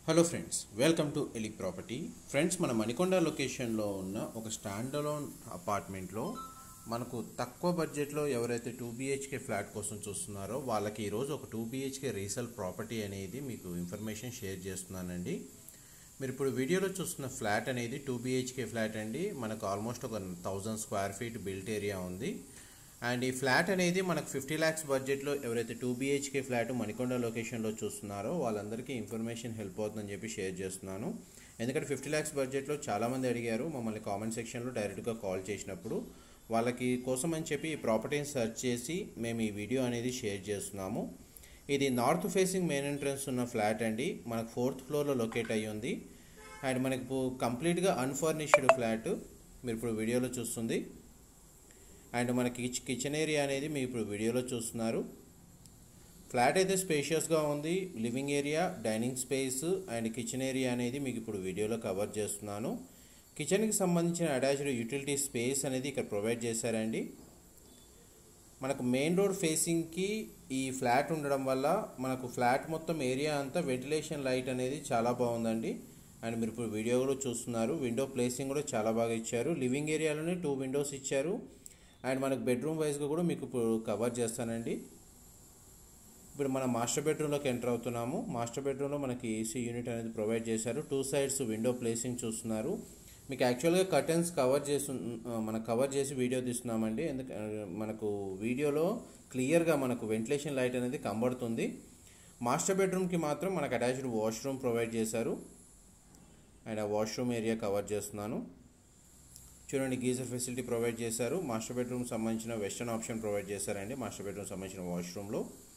hello friends welcome to ఎలి property friends మన మణికొండ లొకేషన్లో ఉన్న ఒక స్టాండ్ అలోన్ అపార్ట్మెంట్లో మనకు తక్కువ బడ్జెట్లో ఎవరైతే టూ బీహెచ్కే ఫ్లాట్ కోసం చూస్తున్నారో వాళ్ళకి ఈరోజు ఒక టూ బీహెచ్కే రీసెల్ ప్రాపర్టీ అనేది మీకు ఇన్ఫర్మేషన్ షేర్ చేస్తున్నానండి మీరు ఇప్పుడు వీడియోలో చూస్తున్న ఫ్లాట్ అనేది టూ బీహెచ్కే ఫ్లాట్ అండి మనకు ఆల్మోస్ట్ ఒక thousand square feet built area ఉంది అండ్ ఈ ఫ్లాట్ అనేది మనకు ఫిఫ్టీ ల్యాక్స్ బడ్జెట్లో ఎవరైతే టూ బీహెచ్కే ఫ్లాట్ మణికొండ లొకేషన్లో చూస్తున్నారో వాళ్ళందరికీ ఇన్ఫర్మేషన్ హెల్ప్ అవుతుందని చెప్పి షేర్ చేస్తున్నాను ఎందుకంటే ఫిఫ్టీ ల్యాక్స్ బడ్జెట్లో చాలామంది అడిగారు మమ్మల్ని కామెంట్ సెక్షన్లో డైరెక్ట్గా కాల్ చేసినప్పుడు వాళ్ళకి కోసం అని చెప్పి ఈ ప్రాపర్టీని సెర్చ్ చేసి మేము ఈ వీడియో అనేది షేర్ చేస్తున్నాము ఇది నార్త్ ఫేసింగ్ మెయిన్ ఎంట్రన్స్ ఉన్న ఫ్లాట్ అండి మనకు ఫోర్త్ ఫ్లోర్లో లొకేట్ అయ్యి ఉంది అండ్ మనకు కంప్లీట్గా అన్ఫర్నిష్డ్ ఫ్లాట్ మీరు ఇప్పుడు వీడియోలో చూస్తుంది అండ్ మనకి కిచ్ కిచెన్ ఏరియా అనేది మీరు ఇప్పుడు వీడియోలో చూస్తున్నారు ఫ్లాట్ అయితే స్పేషియస్గా ఉంది living area dining space and kitchen area అనేది మీకు ఇప్పుడు వీడియోలో కవర్ చేస్తున్నాను కిచెన్కి సంబంధించిన అటాచ్డ్ యూటిలిటీ స్పేస్ అనేది ఇక్కడ ప్రొవైడ్ చేశారండి మనకు మెయిన్ రోడ్ ఫేసింగ్కి ఈ ఫ్లాట్ ఉండడం వల్ల మనకు ఫ్లాట్ మొత్తం ఏరియా అంతా వెంటిలేషన్ లైట్ అనేది చాలా బాగుందండి అండ్ మీరు ఇప్పుడు వీడియో కూడా చూస్తున్నారు విండో ప్లేసింగ్ కూడా చాలా బాగా ఇచ్చారు లివింగ్ ఏరియాలోనే టూ విండోస్ ఇచ్చారు అండ్ మనకు బెడ్రూమ్ వైజ్గా కూడా మీకు ఇప్పుడు కవర్ చేస్తానండి ఇప్పుడు మనం మాస్టర్ బెడ్రూమ్లోకి ఎంటర్ అవుతున్నాము మాస్టర్ బెడ్రూమ్లో మనకి ఏసీ యూనిట్ అనేది ప్రొవైడ్ చేశారు టూ సైడ్స్ విండో ప్లేసింగ్ చూస్తున్నారు మీకు యాక్చువల్గా కర్టన్స్ కవర్ చేసి మనం కవర్ చేసి వీడియో తీస్తున్నామండి ఎందుకు మనకు వీడియోలో క్లియర్గా మనకు వెంటిలేషన్ లైట్ అనేది కనబడుతుంది మాస్టర్ బెడ్రూమ్కి మాత్రం మనకు అటాచ్డ్ వాష్రూమ్ ప్రొవైడ్ చేశారు అండ్ ఆ వాష్రూమ్ ఏరియా కవర్ చేస్తున్నాను చూడండి గీజర్ ఫెసిలిటీ ప్రొవైడ్ చేశారు మాస్టర్ బెడ్రూమ్ సంబంధించిన వెస్టర్న్ ఆప్షన్ ప్రొవైడ్ చేశారండి మాస్టర్ బెడ్రూమ్ సంబంధించిన వాష్రూమ్లో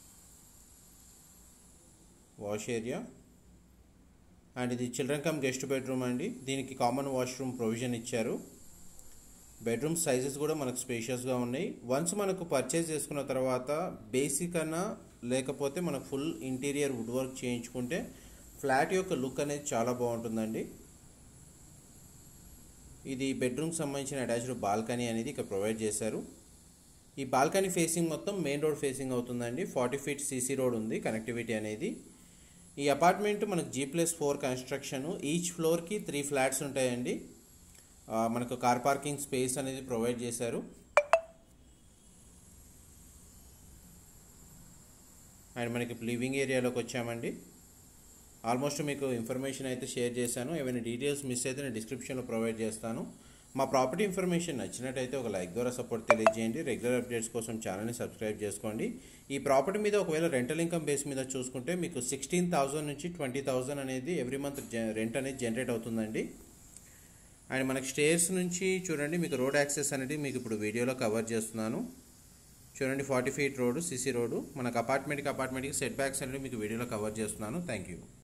వాష్ ఏరియా అండ్ ఇది చిల్డ్రన్ కమ్ గెస్ట్ బెడ్రూమ్ అండి దీనికి కామన్ వాష్రూమ్ ప్రొవిజన్ ఇచ్చారు బెడ్రూమ్ సైజెస్ కూడా మనకు స్పేషియస్గా ఉన్నాయి వన్స్ మనకు పర్చేస్ చేసుకున్న తర్వాత బేసిక్ అన్నా లేకపోతే మనకు ఫుల్ ఇంటీరియర్ వుడ్ వర్క్ చేయించుకుంటే ఫ్లాట్ యొక్క లుక్ అనేది చాలా బాగుంటుందండి ఇది బెడ్రూమ్కి సంబంధించిన అటాచ్డ్ బాల్కనీ అనేది ఇక్కడ ప్రొవైడ్ చేశారు ఈ బాల్కనీ ఫేసింగ్ మొత్తం మెయిన్ రోడ్ ఫేసింగ్ అవుతుందండి ఫార్టీ ఫీట్ సీసీ రోడ్ ఉంది కనెక్టివిటీ అనేది ఈ అపార్ట్మెంట్ మనకు G plus four construction each ఫ్లోర్కి త్రీ ఫ్లాట్స్ ఉంటాయండి మనకు కార్ పార్కింగ్ స్పేస్ అనేది ప్రొవైడ్ చేశారు అండ్ మనకి లివింగ్ ఏరియాలోకి వచ్చామండి ఆల్మోస్ట్ మీకు ఇన్ఫర్మేషన్ అయితే షేర్ చేశాను ఏమైనా డీటెయిల్స్ మిస్ అయితే నేను డిస్క్రిప్షన్లో ప్రొవైడ్ చేస్తాను మా ప్రాపర్టీ ఇన్ఫర్మేషన్ నచ్చినట్టయితే ఒక లైక్ ద్వారా సపోర్ట్ తెలియజేయండి రెగ్యులర్ అప్డేట్స్ కోసం ఛానల్ని సబ్స్క్రైబ్ చేసుకోండి ఈ ప్రాపర్టీ మీద ఒకవేళ రెంటల్ ఇన్కమ్ బేస్ మీద చూసుకుంటే మీకు సిక్స్టీన్ థౌజండ్ నుంచి ట్వంటీ థౌజండ్ అనేది ఎవ్రీ మంత్ రెంట్ అనేది జనరేట్ అవుతుందండి అండ్ మనకి స్టేర్స్ నుంచి చూడండి మీకు రోడ్ యాక్సెస్ అనేది మీకు ఇప్పుడు వీడియోలో కవర్ చేస్తున్నాను చూడండి forty feet road CC road మనకు అపార్ట్మెంట్కి అపార్ట్మెంట్కి సెట్ బ్యాక్స్ అనేది మీకు వీడియోలో కవర్ చేస్తున్నాను థ్యాంక్ యూ